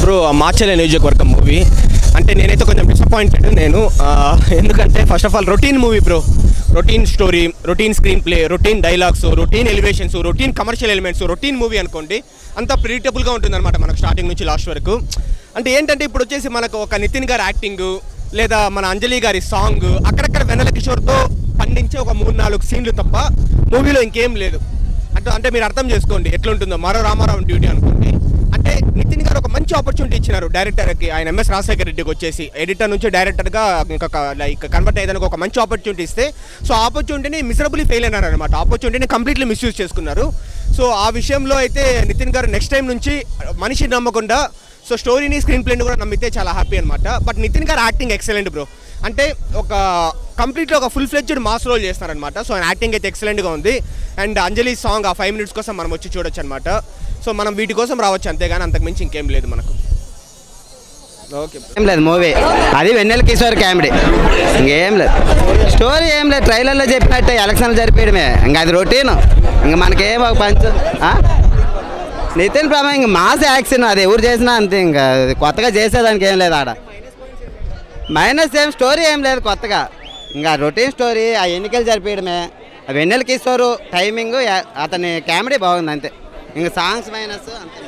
Bro మార్చలే నియోజకవర్గం movie అంటే నేనైతే కొంచెం డిసప్పాయింటెడ్ నేను ఆ, ఎందుకంటే first of all routine movie bro routine story routine screenplay routine dialogues routine elevations routine commercial elements routine movie అనుకోండి అంతా ప్రిడిక్టబుల్గా ఉంటుందన్నమాట మనకు స్టార్టింగ్ నుంచి లాస్ట్ వరకు అంటే ఏంటంటే ఇప్పుడు వచ్చేసి మనకు ఒక నితిన్ గారి యాక్టింగ్ లేదా మన అంజలి గారి సాంగ్ అక్కడక్కడ వెన్నెల కిషోర్తో పండించే ఒక మూడు నాలుగు సీన్లు తప్ప మూవీలో ఇంకేం లేదు అంటే అంటే మీరు అర్థం చేసుకోండి ఎట్లుంటుందో మరో రామారావు డ్యూటీ అనుకోండి అంటే నితిన్ గారు ఒక మంచి ఆపర్చునిటీ ఇచ్చినారు డైరెక్టర్కి ఆయన ఎంఎస్ రాజశేఖర రెడ్డికి వచ్చేసి ఎడిటర్ నుంచి డైరెక్టర్గా ఇంకొక లైక్ కన్వర్ట్ అయ్యేదానికి ఒక మంచి ఆపర్చునిటీ ఇస్తే సో ఆపర్చునిటీని మిసరబుల్లీ ఫెయిల్ అయినారు అనమాట ఆపర్చునిటీని కంప్లీట్లీ మిస్యూజ్ చేసుకున్నారు సో ఆ విషయంలో అయితే నితిన్ గారు నెక్స్ట్ టైం నుంచి మనిషి నమ్మకుండా సో స్టోరీని స్క్రీన్ ప్లేని కూడా నమ్మితే చాలా హ్యాపీ అనమాట బట్ నితిన్ గారు యాక్టింగ్ ఎక్సలెంట్ బ్రో అంటే ఒక కంప్లీట్గా ఒక ఫుల్ ఫ్లెడ్జ్డ్ మాస్ రోల్ చేస్తారనమాట సో ఆయన యాక్టింగ్ అయితే ఎక్సలెంట్గా ఉంది అండ్ అంజలి సాంగ్ ఆ ఫైవ్ మినిట్స్ కోసం మనం వచ్చి చూడొచ్చు అనమాట సో మనం వీటి కోసం రావచ్చు అంతేగాని అంతకు మించి ఇంకేం లేదు మనకు ఓకే ఏం లేదు మూవీ అది వెన్నెల కిషోర్ కామెడీ ఇంకేం లేదు స్టోరీ ఏం లేదు ట్రైలర్లో చెప్పినట్టే ఎలక్షన్లు జరిపేయడమే ఇంకా అది రొటీన్ ఇంకా మనకేం ఒక పంచ ఆ? నితిన్ ప్రభా ఇంక మాస్ యాక్షన్ అది ఎవరు చేసినా అంతే ఇంకా అది కొత్తగా చేసేదానికి ఏం లేదు ఆడ మైనస్ ఏం స్టోరీ ఏం లేదు కొత్తగా ఇంకా రొటీన్ స్టోరీ ఆ ఎన్నికలు జరిపేయడమే ఆ వెన్నెల కిషోర్ టైమింగ్ అతని కామెడీ బాగుంది అంతే ఇంకా సాంగ్స్ మైనస్ అంతే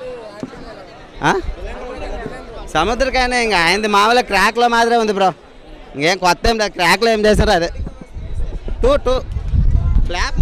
ఆ? సముద్రకాయనే ఇంకా ఆయనది మామూలుగా క్రాక్లో మాత్రమే ఉంది బ్రో ఇంకేం కొత్త ఏం లేదు క్రాక్లో ఏం చేశారు అదే టూ టూ ఫ్లాప్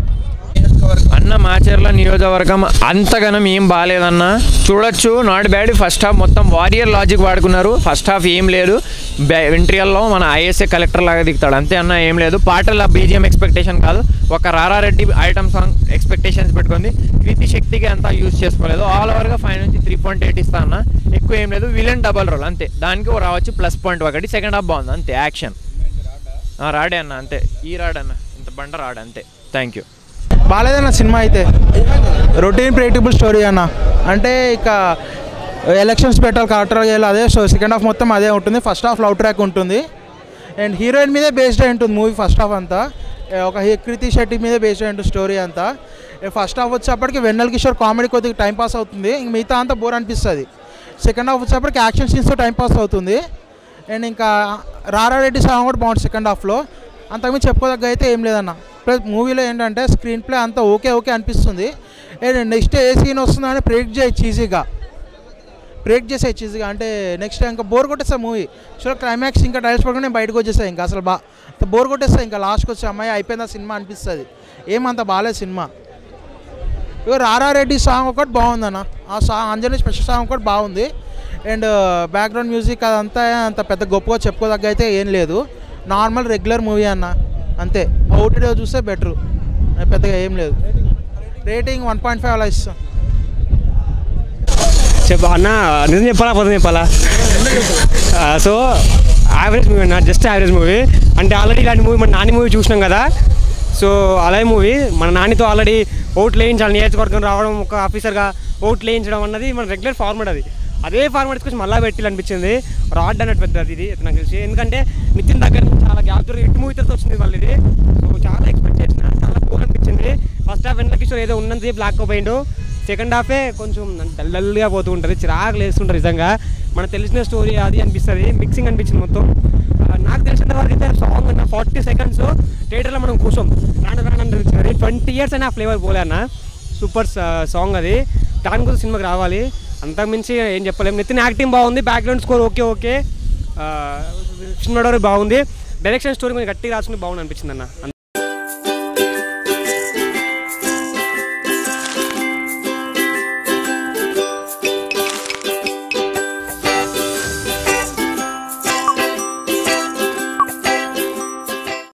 అన్న మాచర్ల నియోజకవర్గం అంతగానం ఏం బాగాలేదన్న చూడొచ్చు నాట్ బ్యాడ్ ఫస్ట్ హాఫ్ మొత్తం వారియర్ లాజిక్ వాడుకున్నారు ఫస్ట్ హాఫ్ ఏం లేదు వెంట్రియల్లో మన ఐఎస్ఏ కలెక్టర్ లాగా దిగుతాడు అంతే అన్న ఏం లేదు పాటల బీజిఎం ఎక్స్పెక్టేషన్ కాదు ఒక రారారెడ్డి ఐటమ్ సాంగ్ ఎక్స్పెక్టేషన్స్ పెట్టుకుంది కృతి శక్తికి అంతా యూజ్ చేసుకోలేదు ఆల్ ఓవర్గా ఫైవ్ నుంచి త్రీ పాయింట్ ఎయిట్ ఇస్తా అన్న ఎక్కువ ఏం లేదు విలన్ డబల్ రోల్ అంతే దానికి ఓ రావచ్చు ప్లస్ పాయింట్ ఒకటి సెకండ్ హాఫ్ బాగుంది అంతే యాక్షన్ రాడే అన్న అంతే ఈ రాడన్న ఇంత బండ రాడు అంతే థ్యాంక్ యూ బాగాలేదన్న సినిమా అయితే రొటీన్ ప్రేటిబుల్ స్టోరీ అన్న అంటే ఇక ఎలక్షన్స్ పెట్టాలి కలెక్టర్ చేయాలి అదే సో సెకండ్ హాఫ్ మొత్తం అదే ఉంటుంది ఫస్ట్ హాఫ్ లవ్ ట్రాక్ ఉంటుంది అండ్ హీరోయిన్ మీదే బేస్డ్ అయి ఉంటుంది మూవీ ఫస్ట్ హాఫ్ అంతా ఏ, ఒక హీ- కృతి శెట్టి మీదే బేస్డ్ అయి ఉంటుంది స్టోరీ అంతా ఫస్ట్ హాఫ్ వచ్చేప్పటికి వెన్నెల కిషోర్ కామెడీ కొద్దిగా టైం పాస్ అవుతుంది ఇంక మిగతా అంతా బోర్ అనిపిస్తుంది సెకండ్ హాఫ్ వచ్చేప్పటికి యాక్షన్ సీన్స్తో టైం పాస్ అవుతుంది అండ్ ఇంకా రారారెడ్డి సాంగ్ కూడా బాగుంటుంది సెకండ్ హాఫ్లో అంతకుమించి చెప్పుకోదగ్గ అయితే ఏం లేదన్న ప్లస్ మూవీలో ఏంటంటే స్క్రీన్ ప్లే అంతా ఓకే ఓకే అనిపిస్తుంది అండ్ నెక్స్ట్ ఏ సీన్ వస్తుందని ప్రేక్ చేయొచ్చు ఈజీగా బ్రేక్ చేసేయచ్చు ఈజీగా అంటే నెక్స్ట్ ఇంకా బోర్ కొట్టేస్తా మూవీ సో క్లైమాక్స్ ఇంకా టైల్స్ పడుకుని నేను బయటకు వచ్చేస్తాను ఇంకా అసలు బా బోర్ కొట్టేస్తా ఇంకా లాస్ట్కి వచ్చి అమ్మాయి అయిపోయిందా సినిమా అనిపిస్తుంది ఏమంత బాగాలేదు సినిమా ఇక రారారెడ్డి సాంగ్ ఒకటి బాగుందన్న ఆ సాంగ్ అంజలి స్పెషల్ సాంగ్ ఒకటి బాగుంది అండ్ బ్యాక్గ్రౌండ్ మ్యూజిక్ అదంతా అంత పెద్ద గొప్పగా చెప్పుకోదగ్గ అయితే ఏం లేదు నార్మల్ రెగ్యులర్ మూవీ అన్న అంతే ఓటీడీ చూస్తే బెటరు పెద్దగా ఏం లేదు రేటింగ్ వన్ పాయింట్ ఫైవ్ అలా ఇస్తాం చెప్ప అన్న నిజం చెప్పాలా అబద్ధం చెప్పాలా సో యావరేజ్ మూవీ అన్న జస్ట్ యావరేజ్ మూవీ అంటే ఆల్రెడీ ఇలాంటి మూవీ మన నాని మూవీ చూసినాం కదా సో అలాగే మూవీ మన నానితో ఆల్రెడీ ఓట్లు వేయించాలి నియోజకవర్గం రావడం ఒక ఆఫీసర్గా ఓట్లు వేయించడం అన్నది మన రెగ్యులర్ ఫార్మాట్ అది అదే ఫార్మాట్ కొంచెం మళ్ళీ పెట్టి అనిపించింది రాడ్ అన్నట్టు పెద్ద ఇది నాకు తెలిసి ఎందుకంటే నితిన్ దగ్గర నుంచి చాలా గ్యాప్ దొరికి ఇటు మూవీ తర్వాత వచ్చింది మళ్ళీ ఇది సో చాలా ఎక్స్పెక్ట్ చేసిన చాలా కూల్ అనిపించింది ఫస్ట్ హాఫ్ వెనక కిషోర్ ఏదో ఉన్నంతసేపు లాక్కపోయిండు సెకండ్ హాఫే కొంచెం డల్ డల్గా పోతూ ఉంటుంది చిరాకు లేస్తుంటారు నిజంగా మనకు తెలిసిన స్టోరీ అది అనిపిస్తుంది మిక్సింగ్ అనిపించింది మొత్తం ఆ, నాకు తెలిసిన వరకు అయితే సాంగ్ అన్న ఫార్టీ సెకండ్స్ థియేటర్లో మనం కూర్చోం రాను రాను అనిపించింది ట్వంటీ ఇయర్స్ అయినా ఆ ఫ్లేవర్ పోలే అన్న సూపర్ సాంగ్ అది దాని కోసం సినిమాకి రావాలి అంతకుమించి ఏం చెప్పలేము నితిన్ యాక్టింగ్ బాగుంది background score okay okay cinema బాగుంది డైరెక్షన్ స్టోరీ కొంచెం గట్టిగా రాసుకుని బాగుంది అనిపించింది అన్న